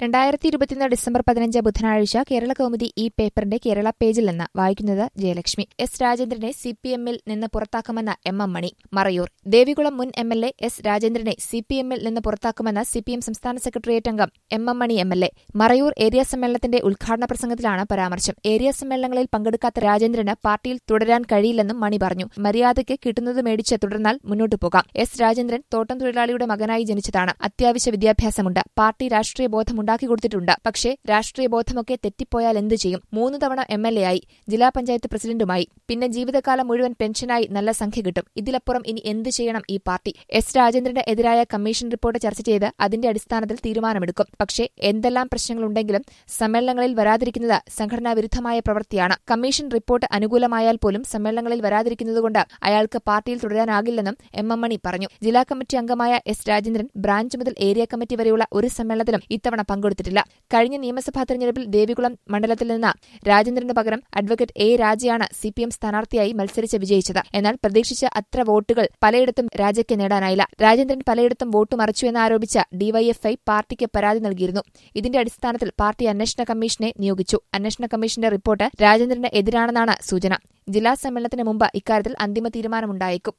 രണ്ടായിരത്തി ഇരുപത്തിയൊന്ന് ഡിസംബർ പതിനഞ്ച് ബുധനാഴ്ച കേരള കൗമുദി ഈ പേപ്പറിന്റെ കേരള പേജിൽ നിന്ന് വായിക്കുന്നത് ജയലക്ഷ്മി എസ് രാജേന്ദ്രനെ സി പി എമ്മിൽ നിന്ന് പുറത്താക്കുമെന്ന് എം എം മണി മറയൂർ ദേവികുളം മുൻ എം എൽ എ എസ് രാജേന്ദ്രനെ സി പി എമ്മിൽ നിന്ന് പുറത്താക്കുമെന്ന് സി പി എം സംസ്ഥാന സെക്രട്ടേറിയറ്റ് അംഗം M M Mani M L A Marayoor area സമ്മേളനത്തിന്റെ ഉദ്ഘാടന പ്രസംഗത്തിലാണ് പരാമർശം ഏരിയ സമ്മേളനങ്ങളിൽ പങ്കെടുക്കാത്ത രാജേന്ദ്രന് പാർട്ടിയിൽ തുടരാൻ കഴിയില്ലെന്നും മണി പറഞ്ഞു മര്യാദയ്ക്ക് കിട്ടുന്നത് മേടിച്ച് തുടർന്നാൽ മുന്നോട്ടു പോകാം എസ് രാജേന്ദ്രൻ തോട്ടം തൊഴിലാളിയുടെ മകനായി ജനിച്ചതാണ് അത്യാവശ്യ വിദ്യാഭ്യാസമുണ്ട് പാർട്ടി രാഷ്ട്രീയ ബോധം ഉണ്ടാക്കി കൊടുത്തിട്ടുണ്ട് പക്ഷേ രാഷ്ട്രീയ ബോധമൊക്കെ തെറ്റിപ്പോയാൽ എന്ത് ചെയ്യും മൂന്ന് തവണ എം എൽ എ ആയി ജില്ലാ പഞ്ചായത്ത് പ്രസിഡന്റുമായി പിന്നെ ജീവിതകാലം മുഴുവൻ പെൻഷനായി നല്ല സംഖ്യ കിട്ടും ഇതിലപ്പുറം ഇനി എന്ത് ചെയ്യണം ഈ പാർട്ടി എസ് രാജേന്ദ്രന് എതിരായ കമ്മീഷൻ റിപ്പോർട്ട് ചർച്ച ചെയ്ത് അതിന്റെ അടിസ്ഥാനത്തിൽ തീരുമാനമെടുക്കും പക്ഷേ എന്തെല്ലാം പ്രശ്നങ്ങളുണ്ടെങ്കിലും സമ്മേളനങ്ങളിൽ വരാതിരിക്കുന്നത് സംഘടനാ വിരുദ്ധമായ പ്രവൃത്തിയാണ് കമ്മീഷൻ റിപ്പോർട്ട് അനുകൂലമായാൽ പോലും സമ്മേളനങ്ങളിൽ വരാതിരിക്കുന്നതുകൊണ്ട് അയാൾക്ക് പാർട്ടിയിൽ തുടരാനാകില്ലെന്നും എം എം മണി പറഞ്ഞു ജില്ലാ കമ്മിറ്റി അംഗമായ എസ് രാജേന്ദ്രൻ ബ്രാഞ്ച് മുതൽ ഏരിയ കമ്മിറ്റി വരെയുള്ള ഒരു സമ്മേളനത്തിലും ഇത്തവണ പങ്കെടുത്തിട്ടില്ല കഴിഞ്ഞ നിയമസഭാ തെരഞ്ഞെടുപ്പിൽ ദേവികുളം മണ്ഡലത്തിൽ നിന്ന് രാജേന്ദ്രന് പകരം അഡ്വക്കേറ്റ് എ രാജയാണ് സി പി എം സ്ഥാനാർത്ഥിയായി മത്സരിച്ച് വിജയിച്ചത് എന്നാൽ പ്രതീക്ഷിച്ച അത്ര വോട്ടുകൾ പലയിടത്തും രാജയ്ക്ക് നേടാനായില്ല രാജേന്ദ്രൻ പലയിടത്തും വോട്ട് മറിച്ചുവെന്നാരോപിച്ച ഡിവൈഎഫ്ഐ പാർട്ടിക്ക് പരാതി നൽകിയിരുന്നു ഇതിന്റെ അടിസ്ഥാനത്തിൽ പാർട്ടി അന്വേഷണ കമ്മീഷനെ നിയോഗിച്ചു അന്വേഷണ കമ്മീഷന്റെ റിപ്പോർട്ട് രാജേന്ദ്രന് എതിരാണെന്നാണ് സൂചന ജില്ലാ സമ്മേളനത്തിന് മുമ്പ് ഇക്കാര്യത്തിൽ അന്തിമ തീരുമാനമുണ്ടായേക്കും